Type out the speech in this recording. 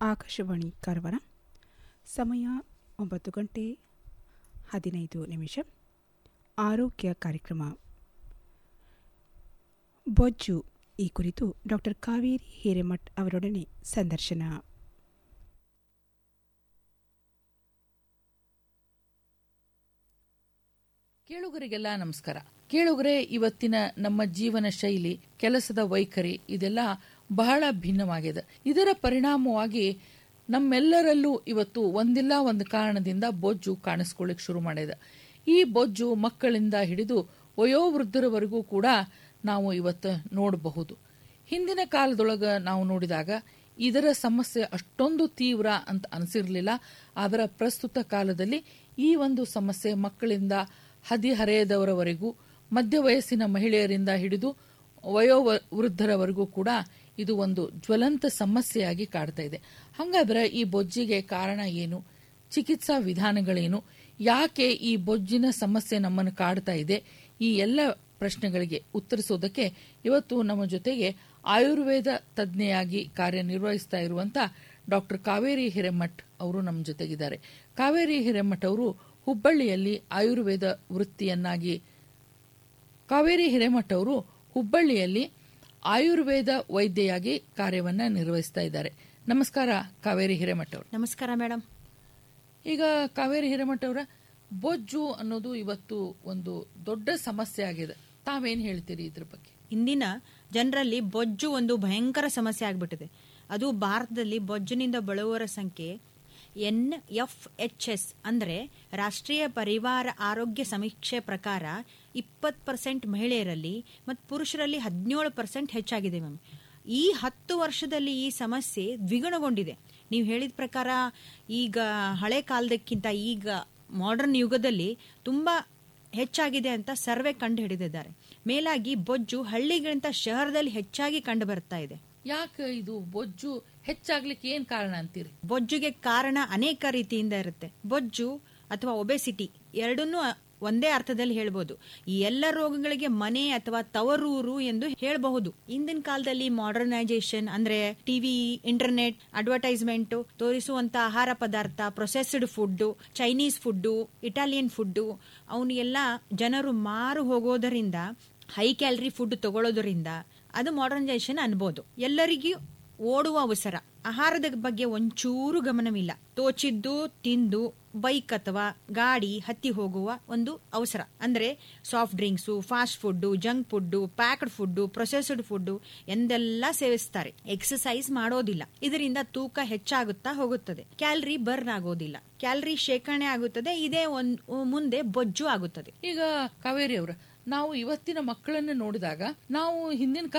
ಆಕಾಶವಾಣಿ ಕಾರವಾರ ಸಮಯ ಒಂಬತ್ತು ಗಂಟೆ ಹದಿನೈದು ನಿಮಿಷ ಆರೋಗ್ಯ ಕಾರ್ಯಕ್ರಮ ಬೊಜ್ಜು ಈ ಕುರಿತು ಡಾಕ್ಟರ್ ಕಾವೇರಿ ಹಿರೇಮಠ್ ಅವರೊಡನೆ ಸಂದರ್ಶನ ಕೇಳುಗರಿಗೆಲ್ಲ ನಮಸ್ಕಾರ ಕೇಳುಗರೆ ಇವತ್ತಿನ ನಮ್ಮ ಜೀವನ ಶೈಲಿ ಕೆಲಸದ ವೈಖರಿ ಇದೆಲ್ಲ ಬಹಳ ಭಿನ್ನವಾಗಿದೆ ಇದರ ಪರಿಣಾಮವಾಗಿ ನಮ್ಮೆಲ್ಲರಲ್ಲೂ ಇವತ್ತು ಒಂದಿಲ್ಲ ಒಂದು ಕಾರಣದಿಂದ ಬೊಜ್ಜು ಕಾಣಿಸ್ಕೊಳ್ಳಿಕ್ ಶುರು ಮಾಡಿದೆ ಈ ಬೊಜ್ಜು ಮಕ್ಕಳಿಂದ ಹಿಡಿದು ವಯೋವೃದ್ಧರವರೆಗೂ ಕೂಡ ನಾವು ಇವತ್ತು ನೋಡಬಹುದು ಹಿಂದಿನ ಕಾಲದೊಳಗ ನಾವು ನೋಡಿದಾಗ ಇದರ ಸಮಸ್ಯೆ ಅಷ್ಟೊಂದು ತೀವ್ರ ಅಂತ ಅನಿಸಿರ್ಲಿಲ್ಲ ಅದರ ಪ್ರಸ್ತುತ ಕಾಲದಲ್ಲಿ ಈ ಒಂದು ಸಮಸ್ಯೆ ಮಕ್ಕಳಿಂದ ಹದಿಹರೆಯದವರವರೆಗೂ ಮಧ್ಯ ವಯಸ್ಸಿನ ಮಹಿಳೆಯರಿಂದ ಹಿಡಿದು ವಯೋ ವೃದ್ಧರವರೆಗೂ ಕೂಡ ಇದು ಒಂದು ಜ್ವಲಂತ ಸಮಸ್ಯೆಯಾಗಿ ಕಾಡ್ತಾ ಇದೆ ಹಾಗಾದ್ರೆ ಈ ಬೊಜ್ಜಿಗೆ ಕಾರಣ ಏನು ಚಿಕಿತ್ಸಾ ವಿಧಾನಗಳೇನು ಯಾಕೆ ಈ ಬೊಜ್ಜಿನ ಸಮಸ್ಯೆ ನಮ್ಮನ್ನು ಕಾಡ್ತಾ ಇದೆ ಈ ಎಲ್ಲ ಪ್ರಶ್ನೆಗಳಿಗೆ ಉತ್ತರಿಸೋದಕ್ಕೆ ಇವತ್ತು ನಮ್ಮ ಜೊತೆಗೆ ಆಯುರ್ವೇದ ತಜ್ಞೆಯಾಗಿ ಕಾರ್ಯನಿರ್ವಹಿಸ್ತಾ ಇರುವಂತ ಡಾಕ್ಟರ್ ಕಾವೇರಿ ಹಿರೇಮಠ್ ಅವರು ನಮ್ಮ ಜೊತೆಗಿದ್ದಾರೆ ಕಾವೇರಿ ಹಿರೇಮಠ್ ಅವರು ಹುಬ್ಬಳ್ಳಿಯಲ್ಲಿ ಆಯುರ್ವೇದ ವೃತ್ತಿಯನ್ನಾಗಿ ಕಾವೇರಿ ಹಿರೇಮಠ್ ಅವರು ಹುಬ್ಬಳ್ಳಿಯಲ್ಲಿ ಆಯುರ್ವೇದ ವೈದ್ಯೆಯಾಗಿ ಕಾರ್ಯವನ್ನ ನಿರ್ವಹಿಸ್ತಾ ಇದ್ದಾರೆ ನಮಸ್ಕಾರ ಕಾವೇರಿ ಹಿರೇಮಠ್ ಅವರು ನಮಸ್ಕಾರ ಮೇಡಮ್ ಈಗ ಕಾವೇರಿ ಹಿರೇಮಠ್ ಅವರ ಬೊಜ್ಜು ಅನ್ನೋದು ಇವತ್ತು ಒಂದು ದೊಡ್ಡ ಸಮಸ್ಯೆ ಆಗಿದೆ ತಾವೇನ್ ಹೇಳ್ತೀರಿ ಇದ್ರ ಬಗ್ಗೆ ಇಂದಿನ ಜನರಲ್ಲಿ ಬೊಜ್ಜು ಒಂದು ಭಯಂಕರ ಸಮಸ್ಯೆ ಆಗ್ಬಿಟ್ಟಿದೆ ಅದು ಭಾರತದಲ್ಲಿ ಬೊಜ್ಜಿನಿಂದ ಬಳಲುವವರ ಸಂಖ್ಯೆ ಎನ್ ಎಫ್ ಎಚ್ ಎಸ್ ಅಂದ್ರೆ ರಾಷ್ಟ್ರೀಯ ಪರಿವಾರ ಆರೋಗ್ಯ ಸಮೀಕ್ಷೆ ಪ್ರಕಾರ ಇಪ್ಪತ್ತು ಪರ್ಸೆಂಟ್ ಮಹಿಳೆಯರಲ್ಲಿ ಮತ್ತು ಪುರುಷರಲ್ಲಿ ಹದಿನೇಳು ಪರ್ಸೆಂಟ್ ಹೆಚ್ಚಾಗಿದೆ ಮ್ಯಾಮ್ ಈ ಹತ್ತು ವರ್ಷದಲ್ಲಿ ಈ ಸಮಸ್ಯೆ ದ್ವಿಗುಣಗೊಂಡಿದೆ ನೀವು ಹೇಳಿದ ಪ್ರಕಾರ ಈಗ ಹಳೆ ಕಾಲದಕ್ಕಿಂತ ಈಗ ಮಾಡರ್ನ್ ಯುಗದಲ್ಲಿ ತುಂಬಾ ಹೆಚ್ಚಾಗಿದೆ ಅಂತ ಸರ್ವೆ ಕಂಡು ಹಿಡಿದಿದ್ದಾರೆ ಮೇಲಾಗಿ ಬೊಜ್ಜು ಹಳ್ಳಿಗಿಂತ ಶಹರದಲ್ಲಿ ಹೆಚ್ಚಾಗಿ ಕಂಡು ಬರ್ತಾ ಇದೆ ಯಾಕೆ ಇದು ಬೊಜ್ಜು ಹೆಚ್ಚಾಗ್ಲಿಕ್ಕೆ ಏನ್ ಕಾರಣ ಅಂತೀರಿ ಬೊಜ್ಜುಗೆ ಕಾರಣ ಅನೇಕ ರೀತಿಯಿಂದ ಇರುತ್ತೆ ಬೊಜ್ಜು ಅಥವಾ ಒಬೆಸಿಟಿ ಎರಡನ್ನೂ ಒಂದೇ ಅರ್ಥದಲ್ಲಿ ಹೇಳ್ಬೋದು ಈ ಎಲ್ಲ ರೋಗಗಳಿಗೆ ಮನೆ ಅಥವಾ ತವರೂರು ಎಂದು ಹೇಳಬಹುದು ಇಂದಿನ ಕಾಲದಲ್ಲಿ ಮಾಡರ್ನೈಸೇಷನ್ ಅಂದ್ರೆ ಟಿವಿ ಇಂಟರ್ನೆಟ್ ಅಡ್ವರ್ಟೈಸ್ಮೆಂಟ್ ತೋರಿಸುವಂತ ಆಹಾರ ಪದಾರ್ಥ processed food Chinese food Italian food ಅವನ್ನೆಲ್ಲ ಜನರು ಮಾರು ಹೋಗೋದರಿಂದ ಹೈ ಕ್ಯಾಲರಿ ಫುಡ್ ತಗೊಳ್ಳೋದರಿಂದ ಅದು ಮಾಡರ್ನೈಸೇಷನ್ ಅನ್ಬೋದು ಎಲ್ಲರಿಗೂ ಓಡುವ ಅವಸರ ಆಹಾರದ ಬಗ್ಗೆ ಒಂಚೂರು ಗಮನವಿಲ್ಲ ತೋಚಿದ್ದು ತಿಂದು ಬೈಕ್ ಅಥವಾ ಗಾಡಿ ಹತ್ತಿ ಹೋಗುವ ಒಂದು ಅವಸರ ಅಂದ್ರೆ soft drinks fast food junk food packed food processed food ಎಂದೆಲ್ಲ ಸೇವಿಸ್ತಾರೆ ಎಕ್ಸಸೈಸ್ ಮಾಡೋದಿಲ್ಲ ಇದರಿಂದ ತೂಕ ಹೆಚ್ಚಾಗುತ್ತಾ ಹೋಗುತ್ತದೆ ಕ್ಯಾಲರಿ ಬರ್ನ್ ಆಗೋದಿಲ್ಲ ಕ್ಯಾಲರಿ ಶೇಖರಣೆ ಆಗುತ್ತದೆ ಇದೇ ಒಂದ್ ಮುಂದೆ ಬೊಜ್ಜು ಆಗುತ್ತದೆ ಈಗ ಕಾವೇರಿ ಅವ್ರ ನಾವು ಇವತ್ತಿನ ಮಕ್ಕಳನ್ನ ನೋಡಿದಾಗ ನಾವು ಹಿಂದಿನ